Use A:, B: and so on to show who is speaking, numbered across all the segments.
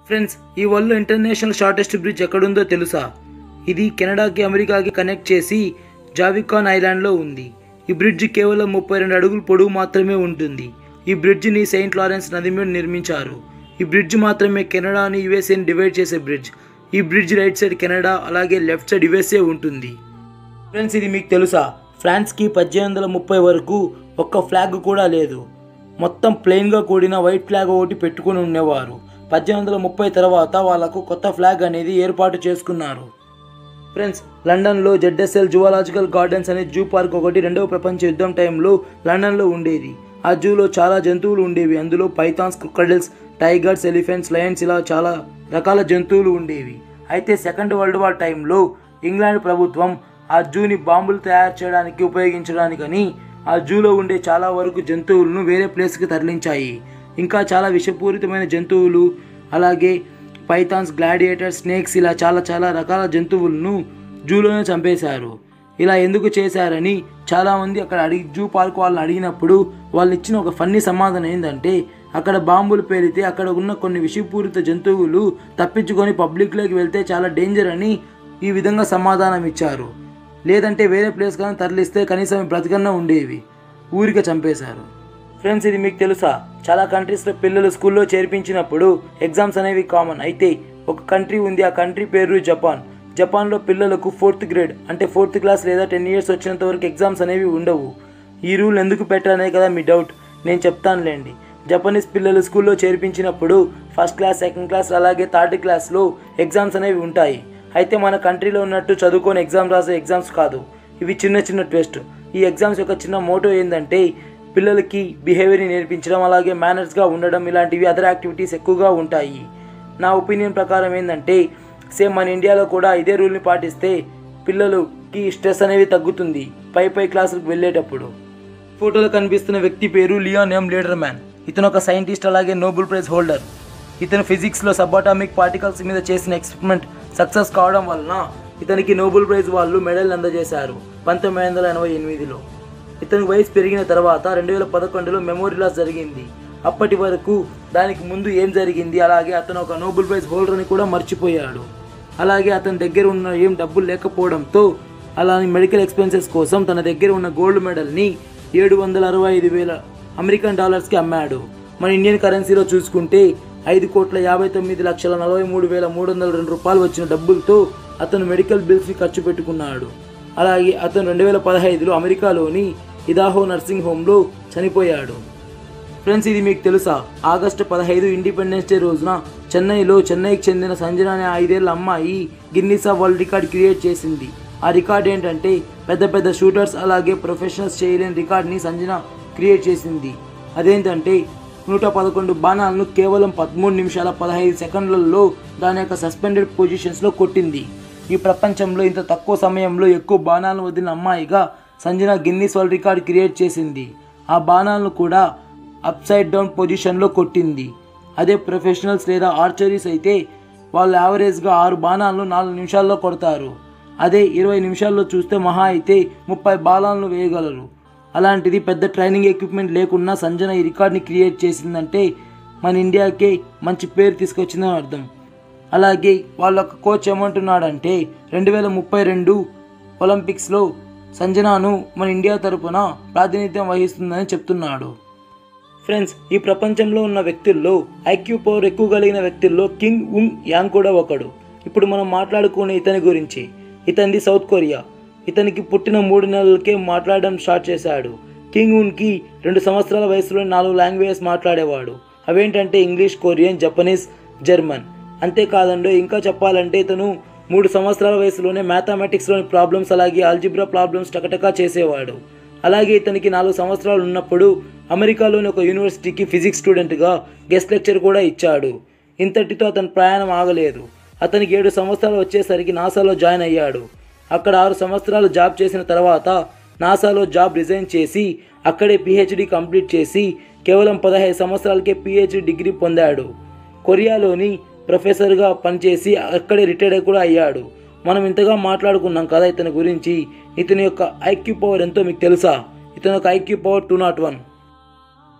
A: friends ఈ వరల్డ్లో international shortest bridge ఎక్కడుందో తెలుసా ఇది కెనడాకి అమెరికాకి కనెక్ట్ చేసి జావికాన్ ఐలాండ్లో ఉంది ఈ బ్రిడ్జ్ కేవలం ముప్పై రెండు అడుగులు పొడవు మాత్రమే ఉంటుంది ఈ బ్రిడ్జిని సెయింట్ లారెన్స్ నది మీద నిర్మించారు ఈ బ్రిడ్జ్ మాత్రమే కెనడాని యుఎస్ఏని డివైడ్ చేసే బ్రిడ్జ్ ఈ బ్రిడ్జ్ రైట్ సైడ్ కెనడా అలాగే లెఫ్ట్ సైడ్ యుఎస్ఏ ఉంటుంది ఫ్రెండ్స్ ఇది మీకు తెలుసా ఫ్రాన్స్కి పద్దెనిమిది వందల ముప్పై వరకు ఒక్క ఫ్లాగ్ కూడా లేదు మొత్తం ప్లెయిన్గా కూడిన వైట్ ఫ్లాగ్ ఒకటి పెట్టుకుని ఉండేవారు పద్దెనిమిది వందల ముప్పై తర్వాత వాళ్ళకు కొత్త ఫ్లాగ్ అనేది ఏర్పాటు చేసుకున్నారు ఫ్రెండ్స్ లండన్లో జెడ్ఎస్ఎల్ జువాలజికల్ గార్డెన్స్ అనే జూ పార్క్ ఒకటి రెండవ ప్రపంచ యుద్ధం టైంలో లండన్లో ఉండేది ఆ జూలో చాలా జంతువులు ఉండేవి అందులో pythons crocodiles tigers elephants lions ఇలా చాలా రకాల జంతువులు ఉండేవి అయితే సెకండ్ వరల్డ్ వార్ టైంలో ఇంగ్లాండ్ ప్రభుత్వం ఆ జూని బాంబులు తయారు చేయడానికి ఉపయోగించడానికని ఆ జూలో ఉండే చాలా వరకు జంతువులను వేరే ప్లేస్కి తరలించాయి ఇంకా చాలా విషపూరితమైన జంతువులు అలాగే పైథాన్స్ గ్లాడియేటర్ స్నేక్స్ ఇలా చాలా చాలా రకాల జంతువులను జూలోనే చంపేశారు ఇలా ఎందుకు చేశారని చాలామంది అక్కడ అడిగి జూ పార్క్ వాళ్ళని అడిగినప్పుడు వాళ్ళు ఇచ్చిన ఒక ఫన్నీ సమాధానం ఏంటంటే అక్కడ బాంబులు పేలితే అక్కడ ఉన్న కొన్ని విషపూరిత జంతువులు తప్పించుకొని పబ్లిక్లోకి వెళ్తే చాలా డేంజర్ అని ఈ విధంగా సమాధానం ఇచ్చారు లేదంటే వేరే ప్లేస్ కానీ తరలిస్తే కనీసం బ్రతికన్నా ఉండేవి ఊరికే చంపేశారు ఫ్రెండ్స్ ఇది మీకు తెలుసా చాలా కంట్రీస్లో పిల్లలు స్కూల్లో చేర్పించినప్పుడు ఎగ్జామ్స్ అనేవి కామన్ అయితే ఒక కంట్రీ ఉంది ఆ కంట్రీ పేరు జపాన్ జపాన్లో పిల్లలకు ఫోర్త్ గ్రేడ్ అంటే ఫోర్త్ క్లాస్ లేదా టెన్ ఇయర్స్ వచ్చినంత వరకు ఎగ్జామ్స్ అనేవి ఉండవు ఈ రూల్ ఎందుకు పెట్టాలనే కదా మీ డౌట్ నేను చెప్తానులేండి జపనీస్ పిల్లలు స్కూల్లో చేర్పించినప్పుడు ఫస్ట్ క్లాస్ సెకండ్ క్లాస్ అలాగే థర్డ్ క్లాస్లో ఎగ్జామ్స్ అనేవి ఉంటాయి అయితే మన కంట్రీలో ఉన్నట్టు చదువుకొని ఎగ్జామ్ రాసే ఎగ్జామ్స్ కాదు ఇవి చిన్న చిన్న ట్విస్ట్ ఈ ఎగ్జామ్స్ యొక్క చిన్న మోటో ఏంటంటే పిల్లలకి బిహేవియర్ని నేర్పించడం అలాగే మేనర్స్గా ఉండడం ఇలాంటివి అదర్ యాక్టివిటీస్ ఎక్కువగా ఉంటాయి నా ఒపీనియన్ ప్రకారం ఏంటంటే సేమ్ మన ఇండియాలో కూడా ఇదే రూల్ని పాటిస్తే పిల్లలకి స్ట్రెస్ అనేది తగ్గుతుంది పై పై క్లాసులకు వెళ్ళేటప్పుడు ఫోటోలో కనిపిస్తున్న వ్యక్తి పేరు లియాన్ ఎం లీడర్ మ్యాన్ ఇతను ఒక సైంటిస్ట్ అలాగే నోబెల్ ప్రైజ్ హోల్డర్ ఇతను ఫిజిక్స్లో సబాటామిక్ పార్టికల్స్ మీద చేసిన ఎక్స్పెరిమెంట్ సక్సెస్ కావడం వలన ఇతనికి నోబెల్ ప్రైజ్ వాళ్ళు మెడల్ అందజేశారు పంతొమ్మిది వందల ఎనభై ఎనిమిదిలో ఇతని వయసు పెరిగిన తర్వాత రెండు వేల పదకొండులో మెమోరీ లాస్ జరిగింది అప్పటి వరకు దానికి ముందు ఏం జరిగింది అలాగే అతను ఒక నోబెల్ ప్రైజ్ హోల్డర్ అని కూడా మర్చిపోయాడు అలాగే అతని దగ్గర ఉన్న ఏం డబ్బులు లేకపోవడంతో అలానే మెడికల్ ఎక్స్పెన్సెస్ కోసం తన దగ్గర ఉన్న గోల్డ్ మెడల్ని ఏడు వందల అరవై ఐదు వేల అమెరికన్ డాలర్స్కి అమ్మాడు మన ఇండియన్ కరెన్సీలో చూసుకుంటే ఐదు కోట్ల యాభై తొమ్మిది లక్షల నలభై మూడు వేల మూడు వందల రెండు రూపాయలు వచ్చిన డబ్బులతో అతను మెడికల్ బిల్స్ని ఖర్చు పెట్టుకున్నాడు అలాగే అతను రెండు వేల పదహైదులో అమెరికాలోని ఇదాహో నర్సింగ్ హోమ్లో చనిపోయాడు ఫ్రెండ్స్ ఇది మీకు తెలుసా ఆగస్టు పదహైదు ఇండిపెండెన్స్ డే రోజున చెన్నైలో చెన్నైకి చెందిన సంజన అనే ఐదేళ్ల అమ్మాయి Guinness of world record create చేసింది ఆ రికార్డ్ ఏంటంటే పెద్ద పెద్ద షూటర్స్ అలాగే ప్రొఫెషనల్స్ చేయలేని రికార్డ్ని సంజన క్రియేట్ చేసింది అదేంటంటే నూట పదకొండు బాణాలను కేవలం పదమూడు నిమిషాల పదహైదు సెకండ్లలో దాని యొక్క సస్పెండెడ్ పొజిషన్స్లో కొట్టింది ఈ ప్రపంచంలో ఇంత తక్కువ సమయంలో ఎక్కువ బాణాలను వదిలిన అమ్మాయిగా Sanjana Guinness world record create చేసింది ఆ బాణాలను కూడా అప్ సైడ్ డౌన్ పొజిషన్లో కొట్టింది అదే ప్రొఫెషనల్స్ లేదా ఆర్చరీస్ అయితే వాళ్ళు యావరేజ్గా ఆరు బాణాలను నాలుగు నిమిషాల్లో కొడతారు అదే ఇరవై నిమిషాల్లో చూస్తే మహా అయితే ముప్పై బాణాలను వేయగలరు అలాంటిది పెద్ద ట్రైనింగ్ ఎక్విప్మెంట్ లేకున్నా సంజన ఈ రికార్డ్ని క్రియేట్ చేసిందంటే మన ఇండియాకే మంచి పేరు తీసుకొచ్చిందని అర్థం అలాగే వాళ్ళ ఒక కోచ్ ఏమంటున్నాడంటే రెండు వేల ముప్పై రెండు ఒలింపిక్స్లో సంజనాను మన ఇండియా తరపున ప్రాతినిధ్యం వహిస్తుందని చెప్తున్నాడు ఫ్రెండ్స్ ఈ ప్రపంచంలో ఉన్న వ్యక్తుల్లో ఐక్యూ పవర్ ఎక్కువ కలిగిన వ్యక్తుల్లో కింగ్ ఉంగ్ యాంగ్ కూడా ఒకడు ఇప్పుడు మనం మాట్లాడుకునే ఇతని గురించి ఇతనిది సౌత్ కొరియా ఇతనికి పుట్టిన మూడు నెలలకే మాట్లాడడం స్టార్ట్ చేశాడు కింగ్ ఉన్కి రెండు సంవత్సరాల వయసులో నాలుగు లాంగ్వేజెస్ మాట్లాడేవాడు అవేంటంటే ఇంగ్లీష్ కొరియన్ జపనీస్ జర్మన్ అంతేకాదండో ఇంకా చెప్పాలంటే ఇతను మూడు సంవత్సరాల వయసులోనే మ్యాథమెటిక్స్లోని ప్రాబ్లమ్స్ అలాగే ఆల్జిబ్రా ప్రాబ్లమ్స్ టకటకా చేసేవాడు అలాగే ఇతనికి నాలుగు సంవత్సరాలు ఉన్నప్పుడు అమెరికాలోని ఒక యూనివర్సిటీకి ఫిజిక్స్ స్టూడెంట్గా గెస్ట్ లెక్చర్ కూడా ఇచ్చాడు ఇంతటితో అతని ప్రయాణం ఆగలేదు అతనికి ఏడు సంవత్సరాలు వచ్చేసరికి నాసాలో జాయిన్ అయ్యాడు అక్కడ ఆరు సంవత్సరాలు జాబ్ చేసిన తర్వాత నాసాలో జాబ్ రిజైన్ చేసి అక్కడే పిహెచ్డి కంప్లీట్ చేసి కేవలం పదహైదు సంవత్సరాలకే పిహెచ్డి డిగ్రీ పొందాడు కొరియాలోని ప్రొఫెసర్గా పనిచేసి అక్కడే రిటైర్డ్ కూడా అయ్యాడు మనం ఇంతగా మాట్లాడుకున్నాం కదా ఇతని గురించి ఇతని యొక్క ఐక్యూ పవర్ ఎంతో మీకు తెలుసా ఇతని యొక్క IQ power two not one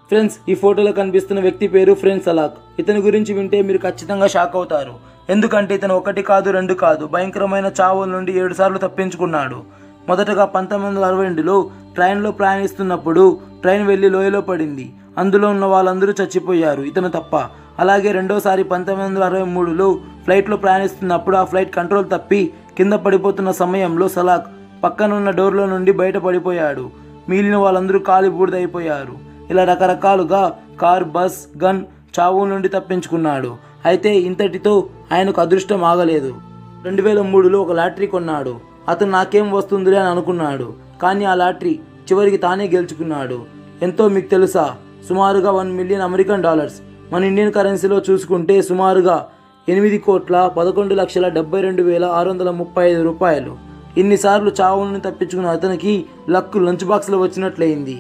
A: friends ఈ ఫోటోలో కనిపిస్తున్న వ్యక్తి పేరు ఫ్రెండ్ సలాక్ ఇతని గురించి వింటే మీరు ఖచ్చితంగా షాక్ అవుతారు ఎందుకంటే ఇతను ఒకటి కాదు రెండు కాదు భయంకరమైన చావుల నుండి ఏడు సార్లు తప్పించుకున్నాడు మొదటగా పంతొమ్మిది వందల అరవై రెండులో ట్రైన్లో ప్రయాణిస్తున్నప్పుడు ట్రైన్ వెళ్లి లోయలో పడింది అందులో ఉన్న వాళ్ళందరూ చచ్చిపోయారు ఇతను తప్ప అలాగే రెండోసారి పంతొమ్మిది వందల అరవై మూడులో ఫ్లైట్లో ప్రయాణిస్తున్నప్పుడు ఆ ఫ్లైట్ కంట్రోల్ తప్పి కింద పడిపోతున్న సమయంలో సలాక్ పక్కనున్న డోర్లో నుండి బయట పడిపోయాడు మిగిలిన వాళ్ళందరూ కాలి బూడిదైపోయారు ఇలా రకరకాలుగా కార్ బస్ గన్ చావు నుండి తప్పించుకున్నాడు అయితే ఇంతటితో ఆయనకు అదృష్టం ఆగలేదు రెండు వేల మూడులో ఒక లాటరీ కొన్నాడు అతను నాకేం వస్తుందిలే అని అనుకున్నాడు కానీ ఆ లాటరీ చివరికి తానే గెలుచుకున్నాడు ఎంతో మీకు తెలుసా సుమారుగా వన్ మిలియన్ అమెరికన్ డాలర్స్ మన ఇండియన్ కరెన్సీలో చూసుకుంటే సుమారుగా ఎనిమిది కోట్ల పదకొండు లక్షల డెబ్బై రెండు వేల ఆరు వందల ముప్పై ఐదు రూపాయలు ఇన్నిసార్లు చావులను తప్పించుకున్న అతనికి లక్కు లంచ్ బాక్స్లో వచ్చినట్లయింది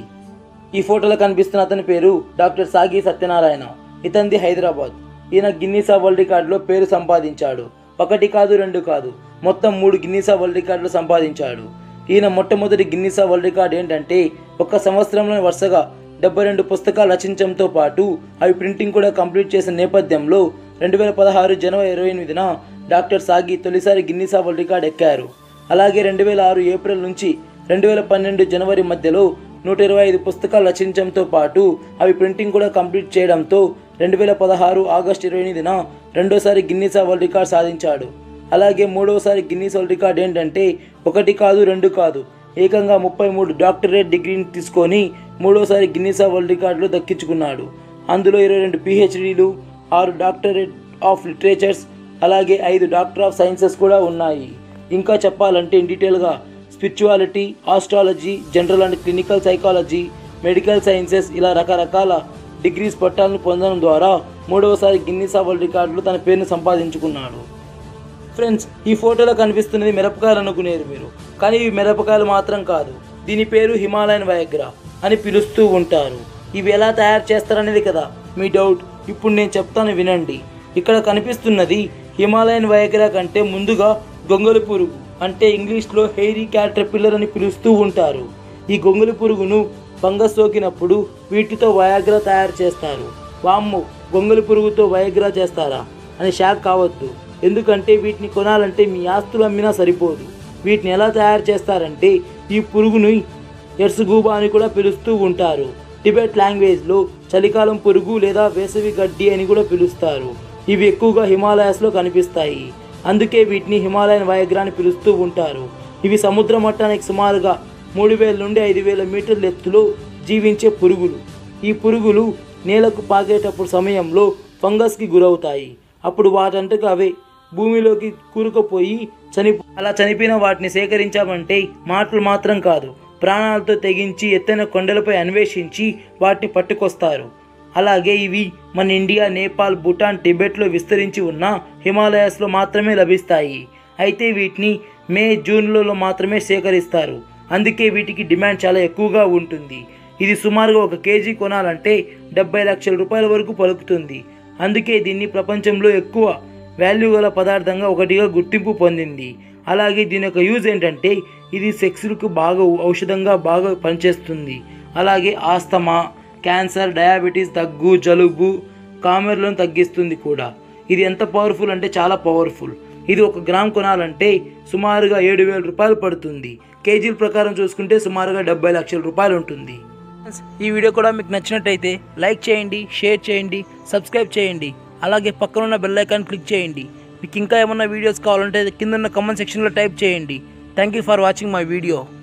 A: ఈ ఫోటోలో కనిపిస్తున్న అతని పేరు డాక్టర్ సాగి సత్యనారాయణ ఇతంది హైదరాబాద్ ఈయన గిన్నీసా వరల్డ్ రికార్డులో పేరు సంపాదించాడు ఒకటి కాదు రెండు కాదు మొత్తం మూడు గిన్నీసా వరల్డ్ రికార్డులు సంపాదించాడు ఈయన మొట్టమొదటి గిన్నీసా వరల్డ్ రికార్డ్ ఏంటంటే ఒక్క సంవత్సరంలో వరుసగా డెబ్బై రెండు పుస్తకాలు రచించడంతో పాటు అవి ప్రింటింగ్ కూడా కంప్లీట్ చేసిన నేపథ్యంలో రెండు వేల పదహారు జనవరి ఇరవై ఎనిమిదిన డాక్టర్ సాగి తొలిసారి గిన్నీసా వరల్డ్ రికార్డ్ ఎక్కారు అలాగే రెండు వేల ఆరు ఏప్రిల్ నుంచి రెండు వేల పన్నెండు జనవరి మధ్యలో నూట ఇరవై ఐదు పుస్తకాలు రచించడంతో పాటు అవి ప్రింటింగ్ కూడా కంప్లీట్ చేయడంతో రెండు వేల పదహారు ఆగస్టు ఇరవై ఎనిమిదిన రెండోసారి గిన్నీసా వరల్డ్ రికార్డ్ సాధించాడు అలాగే మూడవసారి గిన్నీస్ వరల్డ్ రికార్డ్ ఏంటంటే ఒకటి కాదు రెండు కాదు ఏకంగా ముప్పై మూడు డాక్టరేట్ డిగ్రీని తీసుకొని మూడోసారి గిన్నీసా వరల్డ్ రికార్డులో దక్కించుకున్నాడు అందులో ఇరవై రెండు పిహెచ్డీలు ఆరు డాక్టరేట్ ఆఫ్ లిటరేచర్స్ అలాగే ఐదు డాక్టర్ ఆఫ్ సైన్సెస్ కూడా ఉన్నాయి ఇంకా చెప్పాలంటే ఇన్ డీటెయిల్గా spirituality astrology general and clinical psychology medical sciences ఇలా రకరకాల డిగ్రీస్ పట్టాలను పొందడం ద్వారా మూడవసారి గిన్నీసా వరల్డ్ రికార్డులో తన పేరును సంపాదించుకున్నాడు ఫ్రెండ్స్ ఈ ఫోటోలో కనిపిస్తున్నది మిరపకాయలు అనుకునేరు మీరు కానీ ఇవి మిరపకాయలు మాత్రం కాదు దీని పేరు హిమాలయన్ వయగ్రా అని పిలుస్తూ ఉంటారు ఇవి ఎలా తయారు చేస్తారనేది కదా మీ డౌట్ ఇప్పుడు నేను చెప్తాను వినండి ఇక్కడ కనిపిస్తున్నది హిమాలయన్ వయగ్రా కంటే ముందుగా గొంగలి పురుగు అంటే ఇంగ్లీష్లో హెయిరీ క్యాటర్పిల్లర్ అని పిలుస్తూ ఉంటారు ఈ గొంగలి పురుగును ఫంగస్ సోకినప్పుడు వీటితో వయాగ్రా తయారు చేస్తారు వామ్ము గొంగలి పురుగుతో వయగ్రా చేస్తారా అని షాక్ కావద్దు ఎందుకంటే వీటిని కొనాలంటే మీ ఆస్తులు అమ్మినా సరిపోదు వీటిని ఎలా తయారు చేస్తారంటే ఈ పురుగును ఎర్సుగూబా అని కూడా పిలుస్తూ ఉంటారు టిబెట్ లాంగ్వేజ్లో చలికాలం పురుగు లేదా వేసవి గడ్డి అని కూడా పిలుస్తారు ఇవి ఎక్కువగా హిమాలయాస్లో కనిపిస్తాయి అందుకే వీటిని హిమాలయన్ వయగ్రా అని పిలుస్తూ ఉంటారు ఇవి సముద్ర మట్టానికి సుమారుగా మూడు వేల నుండి ఐదు వేల మీటర్ల ఎత్తులో జీవించే పురుగులు ఈ పురుగులు నేలకు పాకేటప్పుడు సమయంలో ఫంగస్కి గురవుతాయి అప్పుడు వాటంతకు అవే భూమిలోకి కూరుకుపోయి చని అలా చనిపోయిన వాటిని సేకరించామంటే మాటలు మాత్రం కాదు ప్రాణాలతో తెగించి ఎత్తైన కొండలపై అన్వేషించి వాటిని పట్టుకొస్తారు అలాగే ఇవి మన ఇండియా నేపాల్ భూటాన్ టిబెట్లో విస్తరించి ఉన్న హిమాలయాస్లో మాత్రమే లభిస్తాయి అయితే వీటిని మే జూన్లలో మాత్రమే సేకరిస్తారు అందుకే వీటికి డిమాండ్ చాలా ఎక్కువగా ఉంటుంది ఇది సుమారుగా ఒక కేజీ కొనాలంటే డెబ్బై లక్షల రూపాయల వరకు పలుకుతుంది అందుకే దీన్ని ప్రపంచంలో ఎక్కువ వాల్యూ గల పదార్థంగా ఒకటిగా గుర్తింపు పొందింది అలాగే దీని యొక్క యూజ్ ఏంటంటే ఇది సెక్స్లకు బాగా ఔషధంగా బాగా పనిచేస్తుంది అలాగే ఆస్తమా క్యాన్సర్ డయాబెటీస్ దగ్గు జలుబు కామెర్లను తగ్గిస్తుంది కూడా ఇది ఎంత పవర్ఫుల్ అంటే చాలా పవర్ఫుల్ ఇది ఒక గ్రామ్ కొనాలంటే సుమారుగా ఏడు వేల రూపాయలు పడుతుంది కేజీల ప్రకారం చూసుకుంటే సుమారుగా డెబ్బై లక్షల రూపాయలు ఉంటుంది ఈ వీడియో కూడా మీకు నచ్చినట్టయితే లైక్ చేయండి షేర్ చేయండి సబ్స్క్రైబ్ చేయండి అలాగే పక్కనున్న బెల్ ఐకాన్ క్లిక్ చేయండి మీకు ఇంకా ఏమన్నా వీడియోస్ కావాలంటే కింద ఉన్న కామెంట్ సెక్షన్లో టైప్ చేయండి thank you for watching my video